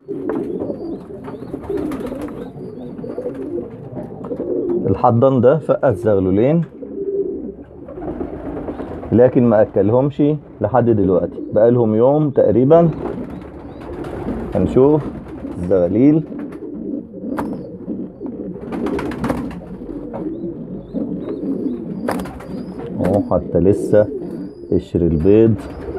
الحضان ده فقس زغلولين لكن ما اكلهمش لحد دلوقتي بقالهم يوم تقريبا هنشوف الزغاليل اهو حتى لسه قشر البيض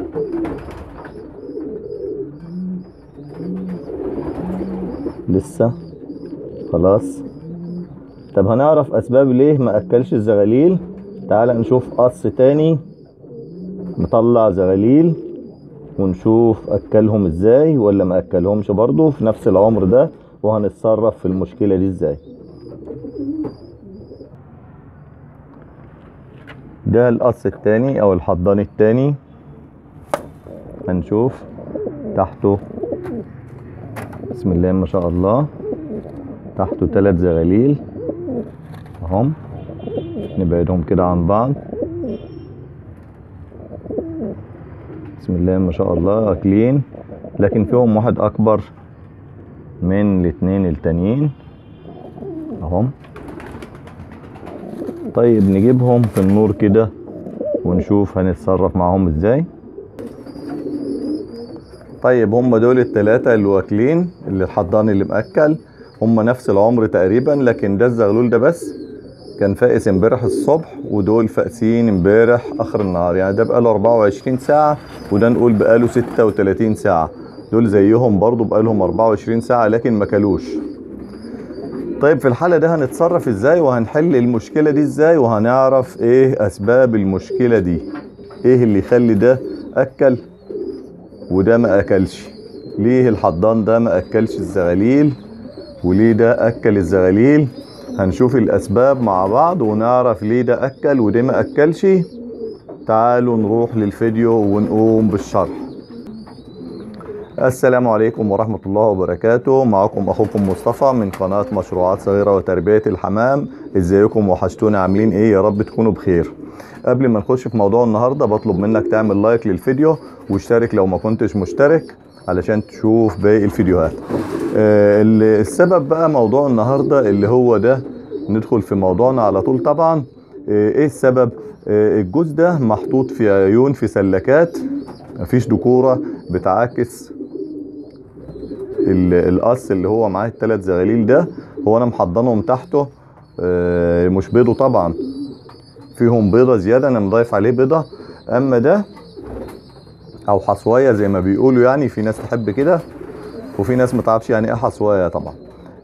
لسه خلاص طب هنعرف اسباب ليه ما اكلش الزغاليل تعال نشوف قص تاني مطلع زغاليل ونشوف اكلهم ازاي ولا ما اكلهمش برضو في نفس العمر ده وهنتصرف في المشكلة دي ازاي ده القص التاني او الحضان التاني هنشوف تحته بسم الله ما شاء الله تحته ثلاث زغاليل اهم نبعدهم كده عن بعض بسم الله ما شاء الله اكلين لكن فيهم واحد اكبر من الاتنين التانيين اهم طيب نجيبهم في النور كده ونشوف هنتصرف معاهم ازاي طيب هم دول التلاتة اللي واكلين اللي الحضان اللي مأكل هم نفس العمر تقريبا لكن ده الزغلول ده بس كان فائس امبارح الصبح ودول فائسين امبارح اخر النهار يعني ده بقاله 24 ساعة وده نقول بقاله 36 ساعة دول زيهم برضو بقالهم 24 ساعة لكن ما كلوش طيب في الحالة ده هنتصرف ازاي وهنحل المشكلة دي ازاي وهنعرف ايه اسباب المشكلة دي ايه اللي يخلي ده اكل وده ما اكلش ليه الحضان ده ما اكلش الزغاليل وليه ده اكل الزغاليل هنشوف الاسباب مع بعض ونعرف ليه ده اكل وده ما اكلش تعالوا نروح للفيديو ونقوم بالشرح السلام عليكم ورحمة الله وبركاته معكم اخوكم مصطفى من قناة مشروعات صغيرة وتربية الحمام ازيكم وحشتونا عاملين ايه يا رب تكونوا بخير قبل ما نخش في موضوع النهاردة بطلب منك تعمل لايك للفيديو واشترك لو ما كنتش مشترك علشان تشوف باقي الفيديوهات آه السبب بقى موضوع النهاردة اللي هو ده ندخل في موضوعنا على طول طبعا آه ايه السبب آه الجوز ده محطوط في عيون في سلكات مفيش دكورة بتعاكس القص اللي هو معاه التلات زغاليل ده هو انا محضنهم تحته مش بيضه طبعا فيهم بيضة زيادة انا مضايف عليه بيضة اما ده او حصوايه زي ما بيقولوا يعني في ناس تحب كده وفي ناس ما تعرفش يعني ايه حصوايه طبعا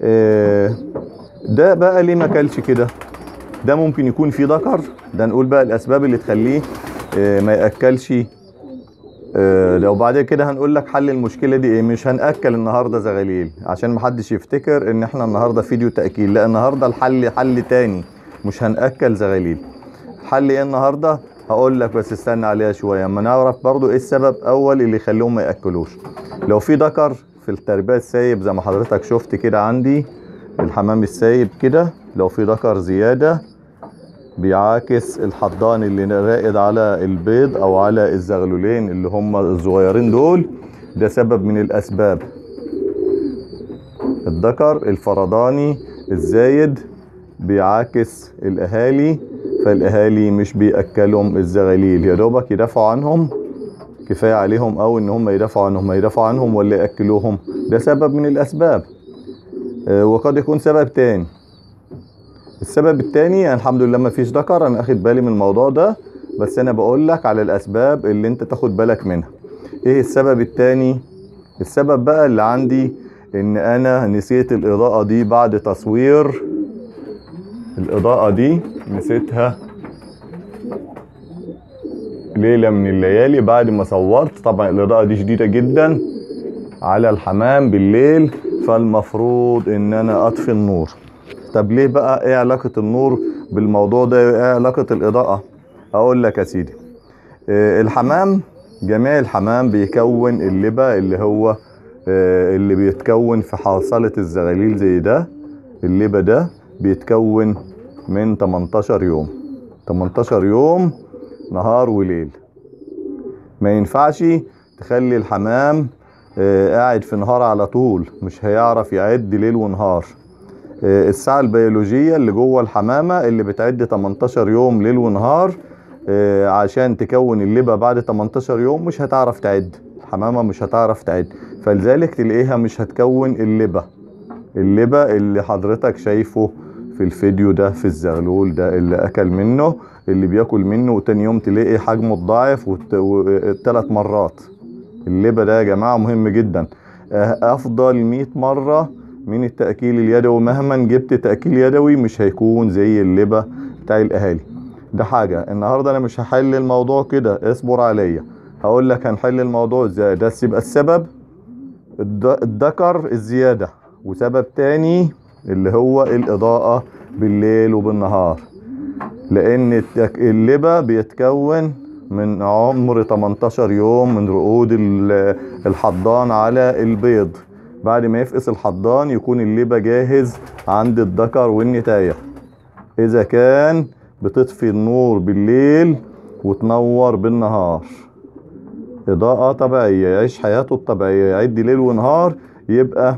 ده بقى ليه ما كلش كده ده ممكن يكون فيه ذكر ده نقول بقى الاسباب اللي تخليه ما ياكلش لو بعد كده هنقول لك حل المشكله دي ايه مش هناكل النهارده زغاليل عشان محدش يفتكر ان احنا النهارده فيديو تاكيل لا النهارده الحل حل تاني مش هناكل زغاليل حل ايه النهارده هقول لك بس استنى عليها شويه اما نعرف برضو ايه السبب اول اللي يخليهم ما ياكلوش لو في ذكر في التربيه السايب زي ما حضرتك شفت كده عندي الحمام السايب كده لو في ذكر زياده بيعاكس الحضان اللي راقد على البيض او على الزغلولين اللي هم الصغيرين دول ده سبب من الاسباب الذكر الفرداني الزايد بيعاكس الاهالي فالاهالي مش بياكلهم الزغاليل يا دوبك يدافعوا عنهم كفايه عليهم او ان هم يدافعوا عنهم يدافعوا عنهم ولا ياكلوهم ده سبب من الاسباب آه وقد يكون سبب تاني السبب التاني الحمد لله ما فيش ذكر انا اخد بالي من الموضوع ده بس انا بقول لك على الاسباب اللي انت تاخد بالك منها ايه السبب التاني السبب بقى اللي عندي ان انا نسيت الاضاءة دي بعد تصوير الاضاءة دي نسيتها ليلة من الليالي بعد ما صورت طبعا الاضاءة دي شديدة جدا على الحمام بالليل فالمفروض ان انا اطفي النور طب ليه بقى ايه علاقة النور بالموضوع ده ايه علاقة الاضاءة اقول لك يا سيدي إيه الحمام جميع الحمام بيكون اللبة اللي هو إيه اللي بيتكون في حاصلة الزغاليل زي ده اللبة ده بيتكون من 18 يوم 18 يوم نهار وليل ما ينفعش تخلي الحمام آه، قاعد في نهار على طول مش هيعرف يعد ليل ونهار آه، الساعة البيولوجية اللي جوه الحمامة اللي بتعد 18 يوم ليل ونهار آه، عشان تكون اللبة بعد 18 يوم مش هتعرف تعد الحمامة مش هتعرف تعد فلذلك تلاقيها مش هتكون اللبة اللبة اللي حضرتك شايفه في الفيديو ده في الزغلول ده اللي اكل منه اللي بياكل منه وتاني يوم تلاقي حجمه اتضاعف ثلاث مرات اللبة ده يا جماعة مهم جدا آه، افضل 100 مرة من التأكيل اليدوي مهما جبت تأكيل يدوي مش هيكون زي اللبة بتاع الاهالي ده حاجة النهاردة انا مش هحل الموضوع كده اصبر عليا هقول لك هنحل الموضوع ازاي ده يبقى السبب الد- الذكر الزيادة وسبب تاني اللي هو الإضاءة بالليل وبالنهار لأن التك- اللبة بيتكون من عمر 18 يوم من رقود ال- الحضان على البيض بعد ما يفقس الحضان يكون اللبة جاهز عند الذكر والنتاية إذا كان بتطفي النور بالليل وتنور بالنهار إضاءة طبيعية يعيش حياته الطبيعية يعد ليل ونهار يبقى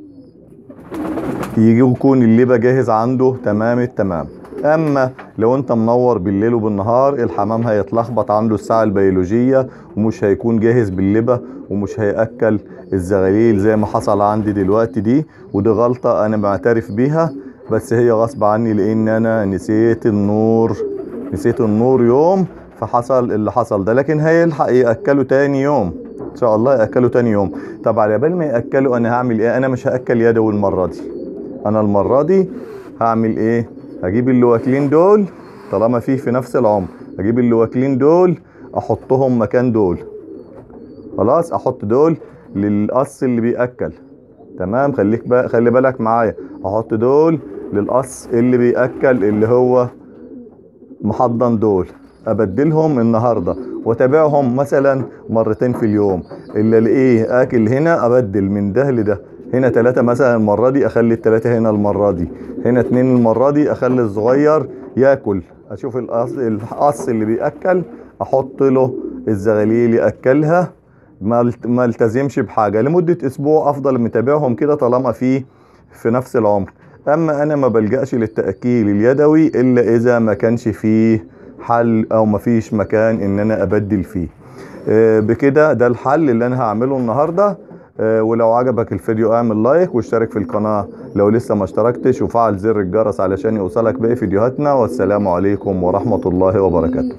يجي يكون اللبة جاهز عنده تمام التمام اما لو انت منور بالليل وبالنهار الحمام هيتلخبط عنده الساعة البيولوجية ومش هيكون جاهز باللبة ومش هيأكل الزغاليل زي ما حصل عندي دلوقتي دي ودي غلطة انا بعترف بيها بس هي غصب عني لان انا نسيت النور نسيت النور يوم فحصل اللي حصل ده لكن هيلحق يأكله تاني يوم ان شاء الله يأكله تاني يوم طب على بال ما يأكله انا هعمل ايه انا مش هأكل يدوي المرة دي انا المرة دي هعمل ايه هجيب اللي واكلين دول طالما فيه في نفس العمر هجيب اللي واكلين دول احطهم مكان دول خلاص احط دول للقص اللي بياكل تمام خليك بقى خلي بالك معايا احط دول للقص اللي بياكل اللي هو محضن دول ابدلهم النهارده واتابعهم مثلا مرتين في اليوم اللي الاقيه اكل هنا ابدل من ده لده هنا ثلاثة مثلا المرة دي اخلي الثلاثة هنا المرة دي هنا اتنين المرة دي اخلي الصغير ياكل اشوف القص القص اللي بياكل احط له الزغاليل ياكلها ما الت- ما التزمش بحاجة لمدة اسبوع افضل متابعهم كده طالما في في نفس العمر اما انا ما بلجأش للتأكيل اليدوي الا اذا ما كانش فيه حل او ما فيش مكان ان انا ابدل فيه آه، بكده ده الحل اللي انا هعمله النهارده آه، ولو عجبك الفيديو اعمل لايك واشترك في القناة لو لسه ما اشتركتش وفعل زر الجرس علشان يوصلك باقي فيديوهاتنا والسلام عليكم ورحمة الله وبركاته